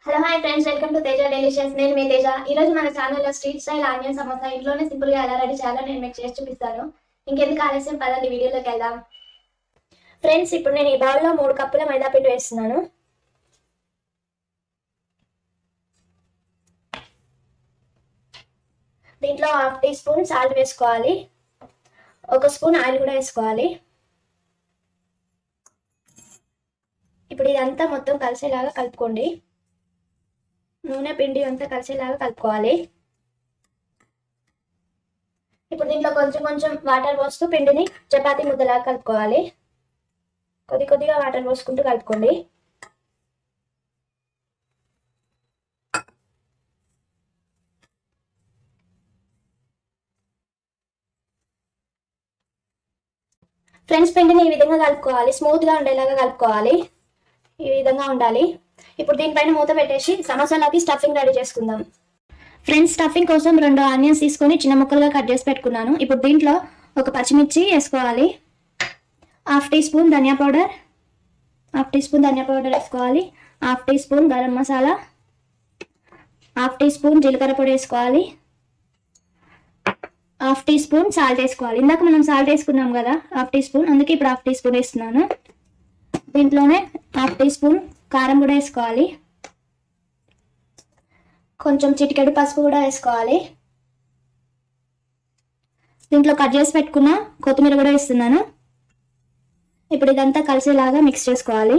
hello hi friends welcome to Teja delicious నేను మీ తేజ ఈ రోజు మన ఛానల్లో స్ట్రీట్ స్టైల్ ఆనియన్ సమోసా ఇంట్లోనే సింపుల్ గా ఎలా రెడీ చేయాలో నేను మీకు చేసి చూపిస్తాను ఇంకెందుకు ఆలస్యం పదండి వీడియోలోకి వెళ్దాం ఫ్రెండ్స్ ఇప్పుడు నేను ఈ బౌల్లో మూడు కప్పుల మైదా పిండి వేస్తున్నాను దీంట్లో హాఫ్ టీ స్పూన్ సాల్ట్ వేసుకోవాలి ఒక స్పూన్ ఆయిల్ కూడా వేసుకోవాలి ఇప్పుడు ఇదంతా మొత్తం కలిసేలాగా కలుపుకోండి నూనె పిండి అంతా కలిసేలాగా కలుపుకోవాలి ఇప్పుడు దీంట్లో కొంచెం కొంచెం వాటర్ పోస్తూ పిండిని చపాతీ ముద్దలాగా కలుపుకోవాలి కొద్ది కొద్దిగా వాటర్ పోసుకుంటూ కలుపుకోండి ఫ్రెండ్స్ పిండిని ఈ విధంగా కలుపుకోవాలి స్మూత్గా ఉండేలాగా కలుపుకోవాలి ఈ విధంగా ఉండాలి ఇప్పుడు దీనిపైన మూత పెట్టేసి సమోసాలోకి స్టఫింగ్ రెడీ చేసుకుందాం ఫ్రెండ్స్ స్టఫింగ్ కోసం రెండు ఆనియన్స్ తీసుకొని చిన్న ముక్కలుగా కట్ చేసి పెట్టుకున్నాను ఇప్పుడు దీంట్లో ఒక పచ్చిమిర్చి వేసుకోవాలి హాఫ్ టీ స్పూన్ ధనియా పౌడర్ హాఫ్ టీ స్పూన్ ధనియా పౌడర్ వేసుకోవాలి half teaspoon garam masala half teaspoon జీలకర్ర పొడి వేసుకోవాలి హాఫ్ టీ స్పూన్ సాల్ట్ వేసుకోవాలి ఇందాక మనం సాల్ట్ వేసుకున్నాం కదా హాఫ్ టీ స్పూన్ అందుకే ఇప్పుడు హాఫ్ టీ స్పూన్ వేస్తున్నాను దీంట్లోనే హాఫ్ టీ స్పూన్ కారం కూడా వేసుకోవాలి కొంచెం చిటికెడు పసుపు కూడా వేసుకోవాలి దీంట్లో కట్ చేసి పెట్టుకున్న కొత్తిమీర కూడా వేస్తున్నాను ఇప్పుడు ఇదంతా కలిసేలాగా మిక్స్ చేసుకోవాలి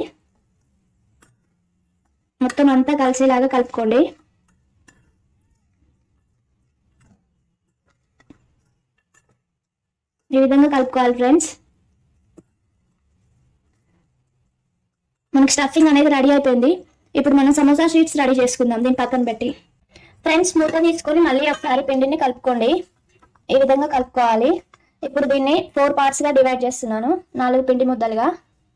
మొత్తం అంతా కలిసేలాగా కలుపుకోండి ఈ విధంగా కలుపుకోవాలి ఫ్రెండ్స్ మనకి స్టఫింగ్ అనేది రెడీ అయిపోయింది ఇప్పుడు మనం సమోసా షీట్స్ రెడీ చేసుకుందాం దీని పక్కన పెట్టి ఫ్రెండ్స్ మూత తీసుకొని మళ్ళీ ఒకసారి పిండిని కలుపుకోండి ఈ విధంగా కలుపుకోవాలి ఇప్పుడు దీన్ని ఫోర్ పార్ట్స్గా డివైడ్ చేస్తున్నాను నాలుగు పిండి ముద్దలుగా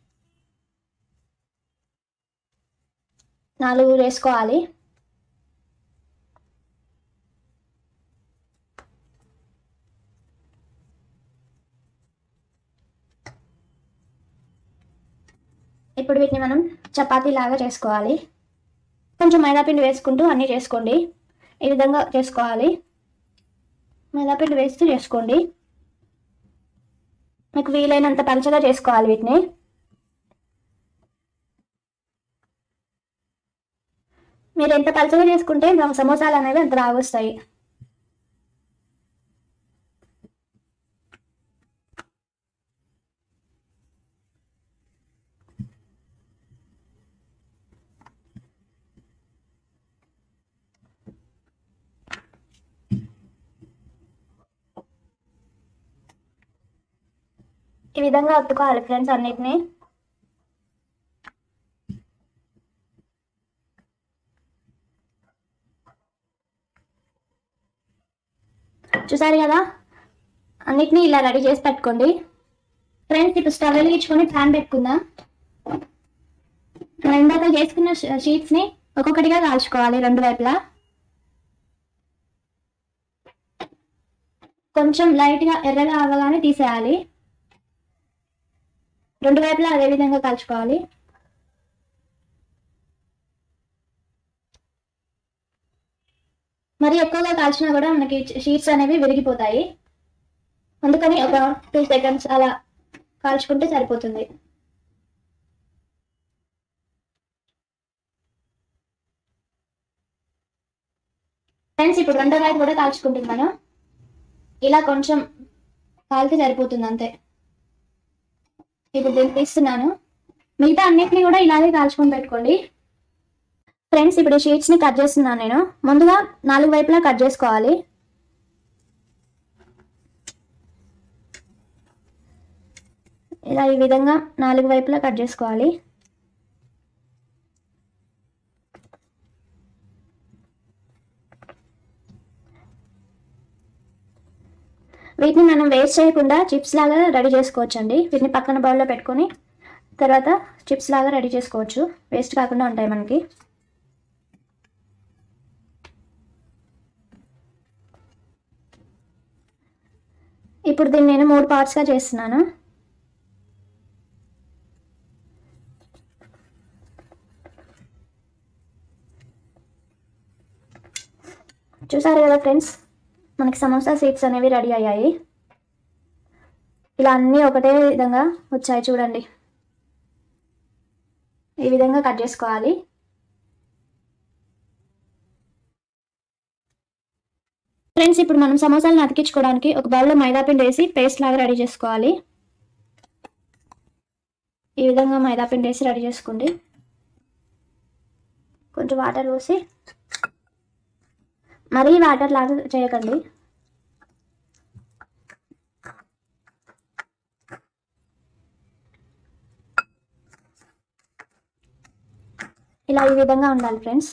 నాలుగు వేసుకోవాలి ఇప్పుడు వీటిని మనం చపాతీ లాగా చేసుకోవాలి కొంచెం మైదాపిండి వేసుకుంటూ అన్నీ చేసుకోండి ఈ విధంగా చేసుకోవాలి మైదాపిండి వేస్తూ చేసుకోండి మీకు వీలైనంత పలచగా చేసుకోవాలి వీటిని మీరు ఎంత పలచగా చేసుకుంటే సమోసాలు అనేవి అంత రాగొస్తాయి ఈ విధంగా ఒత్తుకోవాలి ఫ్రెండ్స్ అన్నిటిని చూసారు కదా అన్నిటిని ఇలా రెడీ చేసి పెట్టుకోండి ఫ్రెండ్స్ ఇప్పుడు స్టవ్ వెలిగించుకొని ప్యాన్ పెట్టుకుందాం మనం ఇందాక చేసుకున్న షీట్స్ని ఒక్కొక్కటిగా కాల్చుకోవాలి రెండు వైపులా కొంచెం లైట్గా ఎర్రగా అవ్వగానే తీసేయాలి రెండు వైపులా అదే విధంగా కలుచుకోవాలి మరి ఎక్కువగా కాల్చినా కూడా మనకి షీట్స్ అనేవి విరిగిపోతాయి అందుకని ఒక టూ సెకండ్స్ అలా కాల్చుకుంటే సరిపోతుంది ఫ్రెండ్స్ ఇప్పుడు రెండో వైపు కూడా కాల్చుకుంటున్నాను ఇలా కొంచెం కాలితే సరిపోతుంది అంతే ఇప్పుడు దీన్ని తీస్తున్నాను మిగతా అన్నిటిని కూడా ఇలాగే కాల్చుకొని పెట్టుకోండి ఫ్రెండ్స్ ఇప్పుడు షీట్స్ని కట్ చేస్తున్నాను నేను ముందుగా నాలుగు వైపులా కట్ చేసుకోవాలి ఇలా ఈ విధంగా నాలుగు వైపులా కట్ చేసుకోవాలి వీటిని మనం వేస్ట్ చేయకుండా చిప్స్ లాగా రెడీ చేసుకోవచ్చండి వీటిని పక్కన బౌల్లో పెట్టుకొని తర్వాత చిప్స్ లాగా రెడీ చేసుకోవచ్చు వేస్ట్ కాకుండా ఉంటాయి మనకి ఇప్పుడు దీన్ని నేను మూడు పార్ట్స్గా చేస్తున్నాను చూసారు కదా ఫ్రెండ్స్ మనకి సమోసా సీట్స్ అనేవి రెడీ అయ్యాయి ఇలా అన్నీ ఒకటే విధంగా వచ్చాయి చూడండి ఈ విధంగా కట్ చేసుకోవాలి ఫ్రెండ్స్ ఇప్పుడు మనం సమోసాలను అతికించుకోవడానికి ఒక బౌల్లో మైదా పిండి వేసి పేస్ట్ లాగా రెడీ చేసుకోవాలి ఈ విధంగా మైదా పిండి వేసి రెడీ చేసుకోండి కొంచెం వాటర్ పోసి మరీ వాటర్ లాగా చేయకండి ఇలా ఈ విధంగా ఉండాలి ఫ్రెండ్స్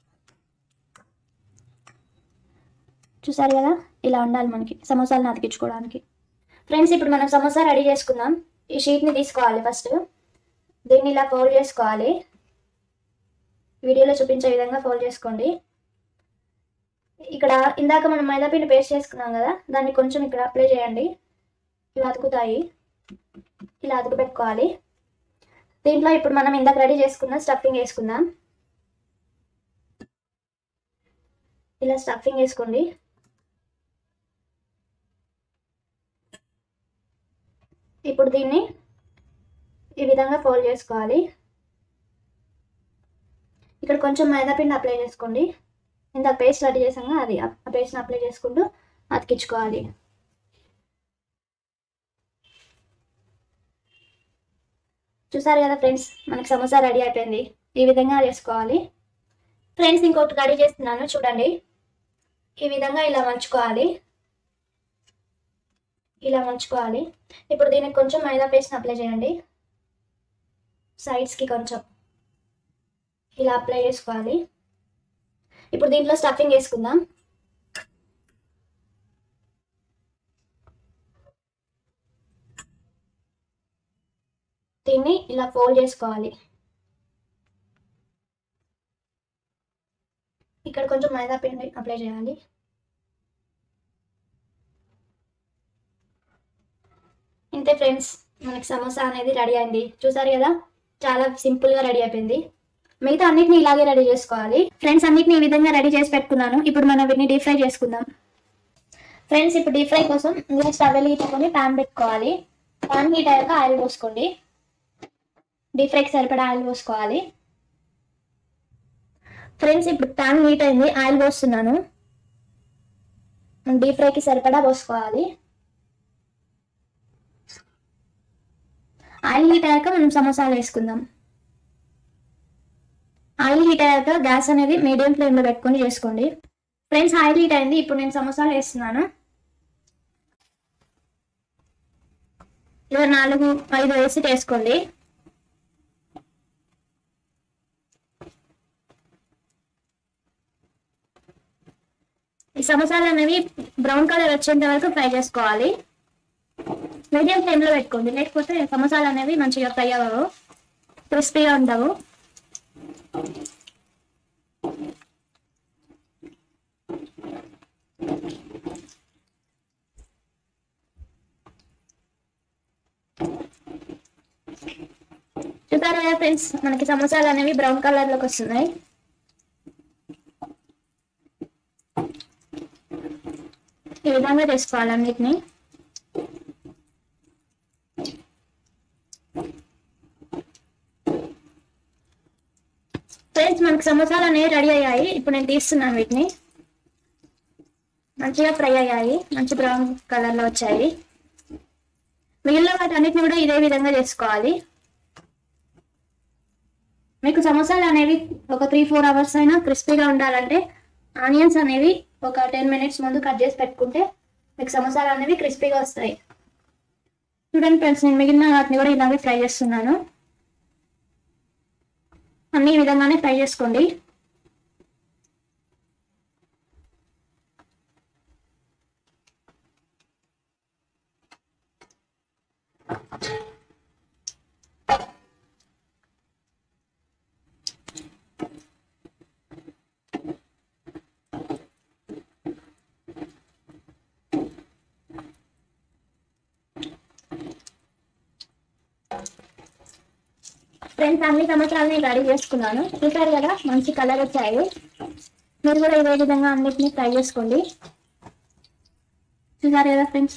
చూసారు కదా ఇలా ఉండాలి మనకి సమోసాలను అతికించుకోవడానికి ఫ్రెండ్స్ ఇప్పుడు మనం సమోసా రెడీ చేసుకుందాం ఈ షీట్ని తీసుకోవాలి ఫస్ట్ దీన్ని ఇలా ఫోల్డ్ చేసుకోవాలి వీడియోలో చూపించే విధంగా ఫోల్డ్ చేసుకోండి ఇక్కడ ఇందాక మనం మైదాపిండి పేస్ట్ చేసుకున్నాం కదా దాన్ని కొంచెం ఇక్కడ అప్లై చేయండి ఇవి అతుకుతాయి ఇలా అతుకు పెట్టుకోవాలి దీంట్లో ఇప్పుడు మనం ఇందాక రెడీ చేసుకున్న స్టఫింగ్ వేసుకుందాం ఇలా స్టఫింగ్ వేసుకోండి ఇప్పుడు దీన్ని ఈ విధంగా ఫోల్డ్ చేసుకోవాలి ఇక్కడ కొంచెం మైదా పిండి అప్లై చేసుకోండి ఇందాక పేస్ట్ రెడీ చేసాక అది ఆ పేస్ట్ని అప్లై చేసుకుంటూ అతికించుకోవాలి చూసారు కదా ఫ్రెండ్స్ మనకి సమోసా రెడీ అయిపోయింది ఈ విధంగా చేసుకోవాలి ఫ్రెండ్స్ ఇంకొకటి రెడీ చేస్తున్నాను చూడండి ఈ విధంగా ఇలా మంచుకోవాలి ఇలా మంచుకోవాలి ఇప్పుడు దీనికి కొంచెం మైదా పేస్ట్ని అప్లై చేయండి సైడ్స్కి కొంచెం ఇలా అప్లై చేసుకోవాలి ఇప్పుడు దీంట్లో స్టఫింగ్ వేసుకుందాం దీన్ని ఇలా ఫోల్డ్ చేసుకోవాలి ఇక్కడ కొంచెం మైదా పిండి అప్లై చేయాలి ఇంతే ఫ్రెండ్స్ మనకి సమోసా అనేది రెడీ అయింది చూసారు కదా చాలా సింపుల్గా రెడీ అయిపోయింది మిగతా అన్నిటిని ఇలాగే రెడీ చేసుకోవాలి ఫ్రెండ్స్ అన్నిటిని ఈ విధంగా రెడీ చేసి పెట్టుకున్నాను ఇప్పుడు మనం వీటిని డీప్ ఫ్రై చేసుకుందాం ఫ్రెండ్స్ ఇప్పుడు డీప్ ఫ్రై కోసం ఇందులో స్టవ్ వెలిగించుకొని ప్యాన్ పెట్టుకోవాలి ప్యాన్ హీట్ అయ్యాక ఆయిల్ పోసుకోండి డీప్ ఫ్రైకి సరిపడా ఆయిల్ పోసుకోవాలి ఫ్రెండ్స్ ఇప్పుడు ప్యాన్ హీట్ అయింది ఆయిల్ పోస్తున్నాను డీప్ ఫ్రైకి సరిపడా పోసుకోవాలి ఆయిల్ హీట్ అయ్యాక మనం సమోసాలు వేసుకుందాం ఆయిల్ హీట్ అయ్యాక గ్యాస్ అనేది మీడియం ఫ్లేమ్లో పెట్టుకొని చేసుకోండి ఫ్రెండ్స్ ఆయిల్ హీట్ అయింది ఇప్పుడు నేను సమోసాలు వేస్తున్నాను ఇలా నాలుగు ఐదు వేసి వేసుకోండి ఈ సమోసాలు అనేవి బ్రౌన్ కలర్ వచ్చేంత వరకు ఫ్రై చేసుకోవాలి మీడియం ఫ్లేమ్లో పెట్టుకోండి లేకపోతే సమోసాలు అనేవి మంచిగా ఫ్రై అవ్వవు క్రిస్పీగా ఉండవు చూసారు కదా ఫ్రెండ్స్ మనకి సమోసాలు అనేవి బ్రౌన్ కలర్లోకి వస్తున్నాయి ఈ విధంగా చేసుకోవాలి అన్నిటిని ఫ్రెండ్స్ మనకి సమోసాలు అనేవి రెడీ అయ్యాయి ఇప్పుడు నేను తీస్తున్నాను వీటిని మంచిగా ఫ్రై అయ్యాయి మంచి బ్రౌన్ కలర్లో వచ్చాయి మిగిలిన వాటి అన్నిటిని కూడా ఇదే విధంగా చేసుకోవాలి మీకు సమోసాలు అనేవి ఒక త్రీ ఫోర్ అవర్స్ అయినా క్రిస్పీగా ఉండాలంటే ఆనియన్స్ అనేవి ఒక టెన్ మినిట్స్ ముందు కట్ చేసి పెట్టుకుంటే మీకు సమోసాలు అనేవి క్రిస్పీగా వస్తాయి చూడండి ఫ్రెండ్స్ నేను మిగిలిన వాటిని కూడా ఇలాగే ఫ్రై చేస్తున్నాను అన్ని ఈ విధంగానే ఫ్రై చేసుకోండి ఫ్రెండ్స్ అన్ని టమాటాలని రెడీ చేసుకున్నాను చూసారు కదా మంచి కలర్ వచ్చాయి మీరు కూడా ఇదే విధంగా అన్నిటిని ట్రై చేసుకోండి చూసారు కదా ఫ్రెండ్స్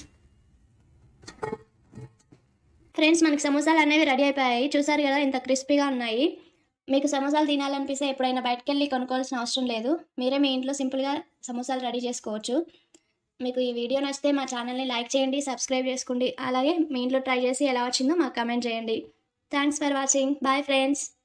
ఫ్రెండ్స్ మనకి సమోసాలు అనేవి రెడీ అయిపోయాయి చూసారు కదా ఇంత క్రిస్పీగా ఉన్నాయి మీకు సమోసాలు తినాలనిపిస్తే ఎప్పుడైనా బయటకు వెళ్ళి కొనుక్కోవాల్సిన అవసరం లేదు మీరే మీ ఇంట్లో సింపుల్గా సమోసాలు రెడీ చేసుకోవచ్చు మీకు ఈ వీడియో నచ్చితే మా ఛానల్ని లైక్ చేయండి సబ్స్క్రైబ్ చేసుకోండి అలాగే మీ ఇంట్లో ట్రై చేసి ఎలా వచ్చిందో మాకు కమెంట్ చేయండి thanks for watching bye friends